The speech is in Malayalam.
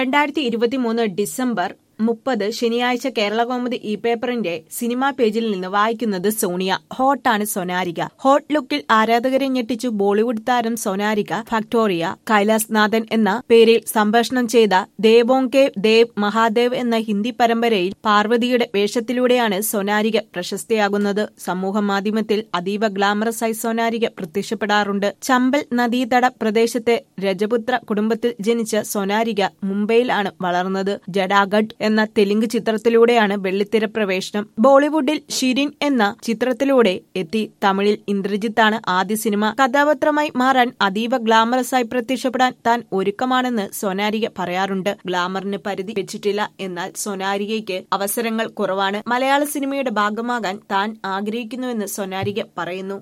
രണ്ടായിരത്തി ഇരുപത്തിമൂന്ന് ഡിസംബർ മുപ്പത് ശനിയാഴ്ച കേരളകൗമുദി ഇ പേപ്പറിന്റെ സിനിമാ പേജിൽ നിന്ന് വായിക്കുന്നത് സോണിയ ഹോട്ടാണ് സൊനാരിക ഹോട്ട് ലുക്കിൽ ആരാധകരെ ഞെട്ടിച്ചു ബോളിവുഡ് താരം സൊനാരിക ഫാക്ടോറിയ കൈലാസ് നാഥൻ എന്ന പേരിൽ സംഭാഷണം ചെയ്ത ദേവോങ്കെ ദേവ് മഹാദേവ് എന്ന ഹിന്ദി പരമ്പരയിൽ പാർവതിയുടെ വേഷത്തിലൂടെയാണ് സൊനാരിക പ്രശസ്തയാകുന്നത് സമൂഹ മാധ്യമത്തിൽ അതീവ ഗ്ലാമറസായി സൊനാരിക പ്രത്യക്ഷപ്പെടാറുണ്ട് ചമ്പൽ നദീതട പ്രദേശത്തെ രജപുത്ര കുടുംബത്തിൽ ജനിച്ച സൊനാരിക മുംബൈയിലാണ് വളർന്നത് ജഡാഗഡ് എന്ന തെലുങ്ക് ചിത്രത്തിലൂടെയാണ് വെള്ളിത്തിര പ്രവേശനം ബോളിവുഡിൽ ഷിരിൻ എന്ന ചിത്രത്തിലൂടെ എത്തി തമിഴിൽ ഇന്ദ്രജിത്താണ് ആദ്യ സിനിമ കഥാപാത്രമായി മാറാൻ അതീവ ഗ്ലാമറസായി പ്രത്യക്ഷപ്പെടാൻ താൻ ഒരുക്കമാണെന്ന് സൊനാരിക പറയാറുണ്ട് ഗ്ലാമറിന് പരിധി വെച്ചിട്ടില്ല എന്നാൽ സൊനാരികയ്ക്ക് അവസരങ്ങൾ കുറവാണ് മലയാള സിനിമയുടെ ഭാഗമാകാൻ താൻ ആഗ്രഹിക്കുന്നുവെന്ന് സൊനാരിക പറയുന്നു